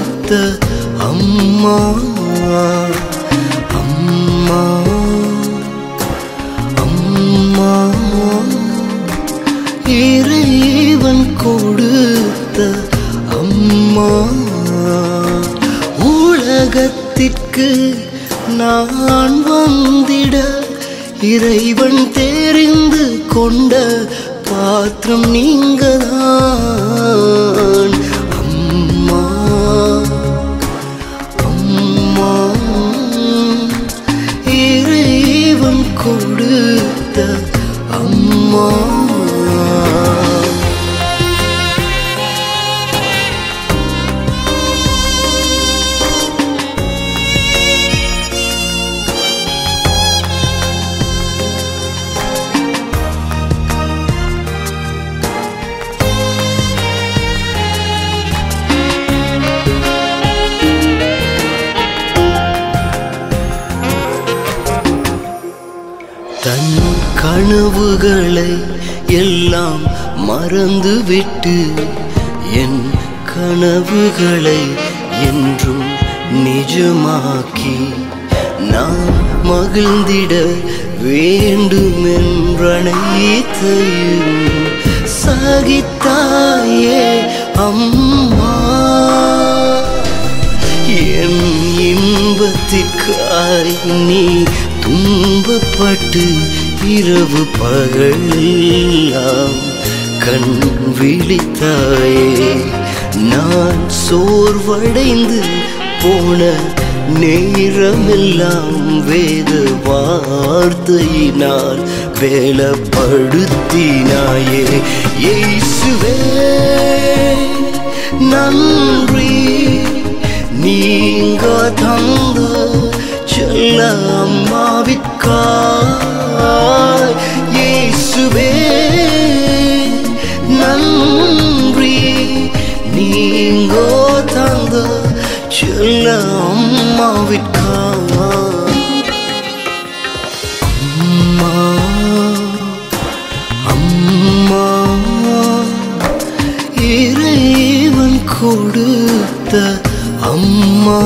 கொடுத்த அம்மா அம்மா அம்மா இறைவன் கொடுத்த அம்மா உலகத்திற்கு நான் வந்திட இறைவன் தெரிந்து கொண்ட பாத்திரம் நீங்கதான் அம்மா அம்மா இறைவன் கொடுத்த அம்மா தன் கனவுகளை எல்லாம் மறந்துவிட்டு என் கனவுகளை என்றும் நிஜமாக்கி நான் மகிழ்ந்திட வேண்டுமென்றனைத்தையும் சகித்தாயே அம்மா என் இன்பத்திற்காய் நீ துன்பப்பட்டு இரவு பகலெல்லாம் கண் விழித்தாயே நான் சோர்வடைந்து போன நேரமெல்லாம் வேத வார்த்தையினால் வேலப்படுத்தினாயே இயேசுவே நன்றி நீங்க தந்த செல்ல அம்மாவிற்காய் இயேசுவே நன்றி நீங்க தந்த செல்ல அம்மாவிற்காய் அம்மா அம்மா இறைவன் கொடுத்த அம்மா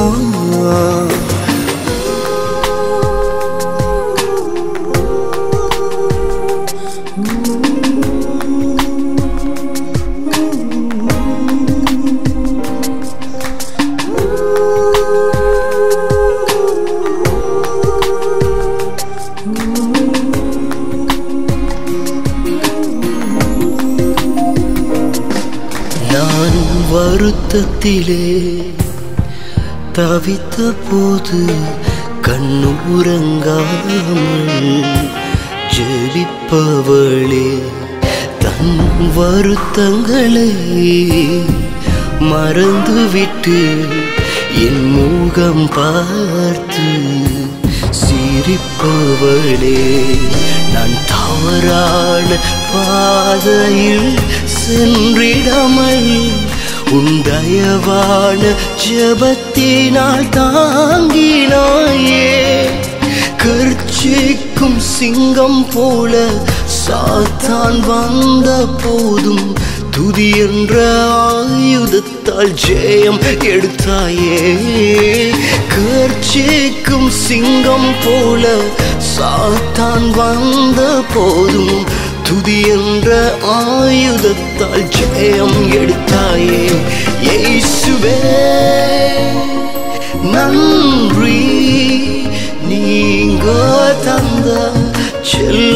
நான் வருத்தத்திலே தவித்த போது கண்ணுறங்காமல் ஜெபிப்பவளே தன் வருத்தங்களை மறந்துவிட்டு என் முகம் பார்த்து சிரிப்பவளே நான் தவறான பாதையில் சென்றிடாமல் உன் தயவான ஜபத்தினால் தாங்கினாயே கர்ச்சிக்கும் சிங்கம் போல சாத்தான் வந்த போதும் துதி என்ற ஆயுதத்தால் ஜெயம் எடுத்தாயே கர்ச்சிக்கும் சிங்கம் போல சாத்தான் வந்த போதும் துதி என்ற ஆயுதத்தால் ஜெயம் எடுத்தாயே இயேசுவே நன்றி நீங்க தந்த செல்ல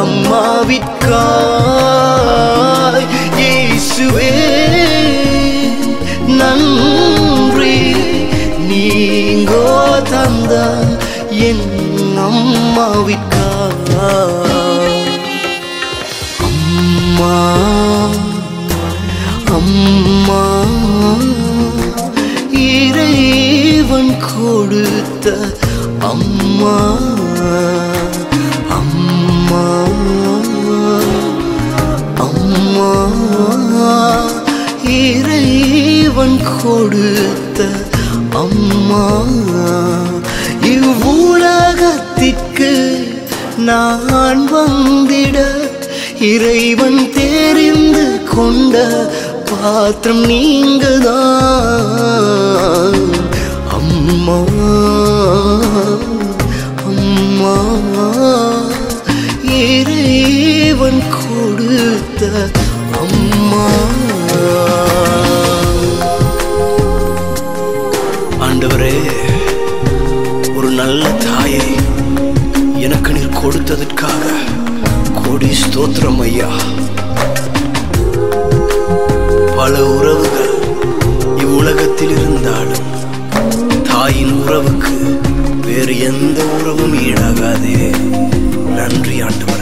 அம்மாவிற்காய் இயேசுவே நன்றி நீங்க தந்த என் அம்மாவிற்காய் அம்மா அம்மா இறைவன் கொடுத்த அம்மா அம்மா அம்மா இறைவன் கொடுத்த அம்மா இவ்வுலகத்திற்கு நான் வந்திட இறைவன் தெரிந்து கொண்ட பாத்திரம் நீங்கதான் அம்மா அம்மா இறைவன் கொடுத்த அம்மா ஆண்டவரே ஒரு நல்ல தாயை எனக்கு நீர் கொடுத்ததற்காக கோடி ஸ்தோத்திரம் ஐயா பல உறவுகள் இவ்வுலகத்தில் இருந்தாலும் தாயின் உறவுக்கு வேறு எந்த உறவும் ஈடாகாதே நன்றி ஆண்டவரே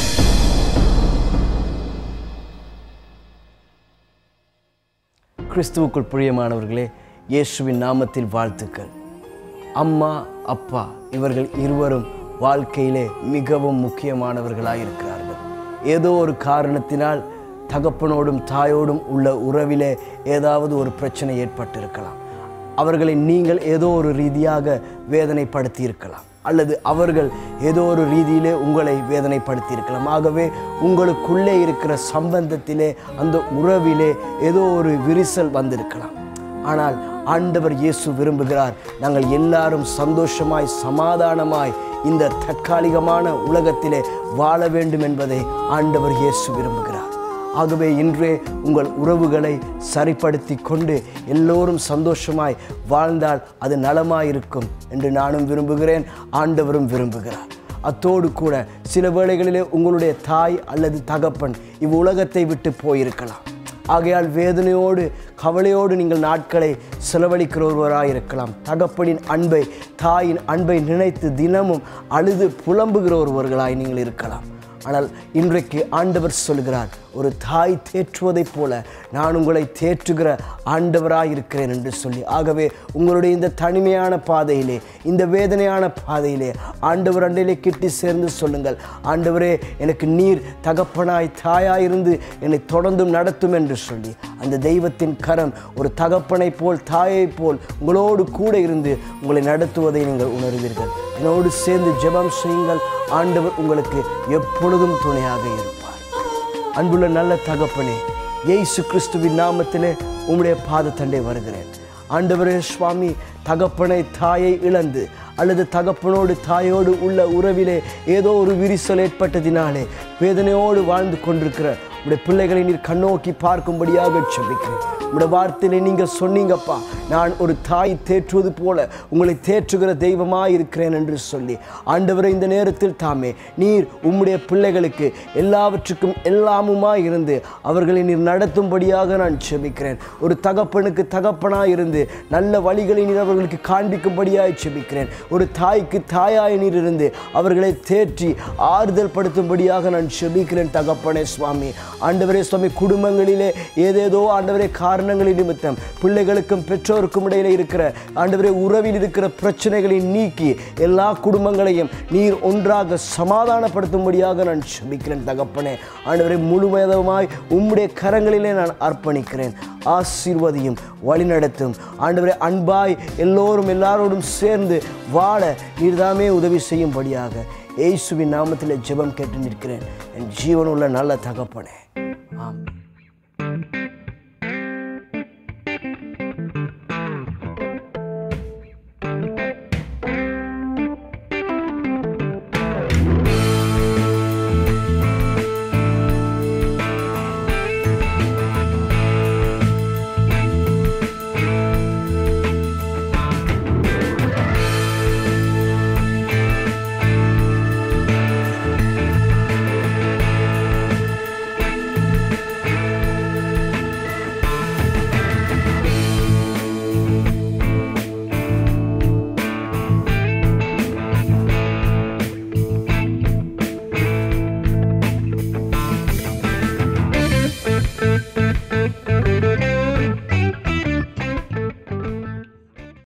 கிறிஸ்துவுக்குள் பிரியமானவர்களே இயேசுவின் நாமத்தில் வாழ்த்துக்கள் அம்மா அப்பா இவர்கள் இருவரும் வாழ்க்கையிலே மிகவும் முக்கியமானவர்களாக இருக்கிறார்கள் ஏதோ ஒரு காரணத்தினால் தகப்பனோடும் தாயோடும் உள்ள உறவிலே ஏதாவது ஒரு பிரச்சனை ஏற்பட்டிருக்கலாம் அவர்களை நீங்கள் ஏதோ ஒரு ரீதியாக வேதனைப்படுத்தி இருக்கலாம் அல்லது அவர்கள் ஏதோ ஒரு ரீதியிலே உங்களை வேதனைப்படுத்தி இருக்கலாம் ஆகவே உங்களுக்குள்ளே இருக்கிற சம்பந்தத்திலே அந்த உறவிலே ஏதோ ஒரு விரிசல் வந்திருக்கலாம் ஆனால் ஆண்டவர் இயேசு விரும்புகிறார் நாங்கள் எல்லாரும் சந்தோஷமாய் சமாதானமாய் இந்த தற்காலிகமான உலகத்திலே வாழ வேண்டும் என்பதை ஆண்டவர் இயேசு விரும்புகிறார் ஆகவே இன்றே உங்கள் உறவுகளை சரிப்படுத்தி கொண்டு எல்லோரும் சந்தோஷமாய் வாழ்ந்தால் அது நலமாயிருக்கும் என்று நானும் விரும்புகிறேன் ஆண்டவரும் விரும்புகிறார் அத்தோடு கூட சில வேளைகளிலே உங்களுடைய தாய் அல்லது தகப்பன் இவ்வுலகத்தை விட்டு போயிருக்கலாம் ஆகையால் வேதனையோடு கவலையோடு நீங்கள் நாட்களை செலவழிக்கிறவராக இருக்கலாம் தகப்பனின் அன்பை தாயின் அன்பை நினைத்து தினமும் அழுது புலம்புகிற ஒருவர்களாய் நீங்கள் இருக்கலாம் ஆனால் இன்றைக்கு ஆண்டவர் சொல்கிறார் ஒரு தாய் தேற்றுவதைப் போல நான் உங்களை தேற்றுகிற ஆண்டவராக இருக்கிறேன் என்று சொல்லி ஆகவே உங்களுடைய இந்த தனிமையான பாதையிலே இந்த வேதனையான பாதையிலே ஆண்டவர் அண்டையிலே கிட்டி சேர்ந்து சொல்லுங்கள் ஆண்டவரே எனக்கு நீர் தகப்பனாய் தாயாயிருந்து என்னை தொடர்ந்தும் நடத்தும் என்று சொல்லி அந்த தெய்வத்தின் கரம் ஒரு தகப்பனைப் போல் தாயைப் போல் உங்களோடு கூட இருந்து உங்களை நடத்துவதை நீங்கள் உணர்வீர்கள் என்னோடு சேர்ந்து ஜெபம் செய்யுங்கள் ஆண்டவர் உங்களுக்கு எப்பொழுதும் துணையாக இருப்பார் அன்புள்ள நல்ல தகப்பனே இயேசு கிறிஸ்துவின் நாமத்திலே உம்முடைய பாதத்தண்டை வருகிறேன் ஆண்டவரே சுவாமி தகப்பனை தாயை இழந்து அல்லது தகப்பனோடு தாயோடு உள்ள உறவிலே ஏதோ ஒரு விரிசல் ஏற்பட்டதினாலே வேதனையோடு வாழ்ந்து கொண்டிருக்கிற உடைய பிள்ளைகளை நீர் கண்ணோக்கி பார்க்கும்படியாக செபிக்கிறேன் உடைய வார்த்தையிலே நீங்கள் சொன்னீங்கப்பா நான் ஒரு தாய் தேற்றுவது போல உங்களை தேற்றுகிற தெய்வமாக இருக்கிறேன் என்று சொல்லி ஆண்டவரை இந்த நேரத்தில் தாமே நீர் உம்முடைய பிள்ளைகளுக்கு எல்லாவற்றுக்கும் எல்லாமுமாய் இருந்து அவர்களை நீர் நடத்தும்படியாக நான் செபிக்கிறேன் ஒரு தகப்பனுக்கு தகப்பனாய் இருந்து நல்ல வழிகளை நீர் அவர்களுக்கு காண்பிக்கும்படியாய் செபிக்கிறேன் ஒரு தாய்க்கு தாயாய் நீர் இருந்து அவர்களை தேற்றி ஆறுதல் படுத்தும்படியாக நான் செபிக்கிறேன் தகப்பனே சுவாமி ஆண்டவரே சுவாமி குடும்பங்களிலே ஏதேதோ ஆண்டவரே காரணங்களின் நிமித்தம் பிள்ளைகளுக்கும் பெற்றோருக்கும் இடையில இருக்கிற ஆண்டவரே உறவில் இருக்கிற பிரச்சனைகளை நீக்கி எல்லா குடும்பங்களையும் நீர் ஒன்றாக சமாதானப்படுத்தும்படியாக நான் செபிக்கிறேன் தகப்பனே ஆண்டவரே முழுவதுமாய் உம்முடைய கரங்களிலே நான் அர்ப்பணிக்கிறேன் ஆசீர்வதியும் வழிநடத்தும் ஆண்டவரே அன்பாய் எல்லோரும் எல்லாரோடும் சேர்ந்து வாழ நீர்தாமே உதவி செய்யும்படியாக இயேசுவின் நாமத்தில் ஜெபம் கேட்டு நிற்கிறேன் என் ஜீவனுள்ள நல்ல தகப்பனே